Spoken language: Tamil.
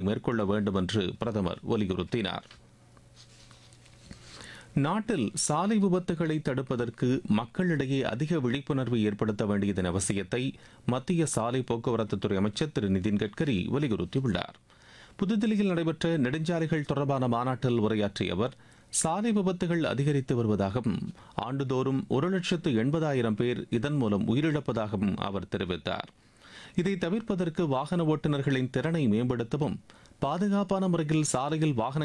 மேற்கொள்ள வேண்டும் என்று பிரதமர் வலியுறுத்தினார் நாட்டில் சாலை விபத்துகளை தடுப்பதற்கு மக்களிடையே அதிக விழிப்புணர்வு ஏற்படுத்த வேண்டியதன் அவசியத்தை மத்திய சாலை போக்குவரத்துத்துறை அமைச்சர் திரு நிதின் கட்கரி வலியுறுத்தியுள்ளார் புதுதில்லியில் நடைபெற்ற நெடுஞ்சாலைகள் தொடர்பான மாநாட்டில் உரையாற்றிய அவர் சாலை விபத்துகள் அதிகரித்து வருவதாகவும் ஆண்டுதோறும் ஒரு லட்சத்து எண்பதாயிரம் பேர் இதன் மூலம் உயிரிழப்பதாகவும் அவர் தெரிவித்தார் இதை தவிர்ப்பதற்கு வாகன ஓட்டுநர்களின் திறனை மேம்படுத்தவும் பாதுகாப்பான முறையில் சாலையில் வாகனங்கள்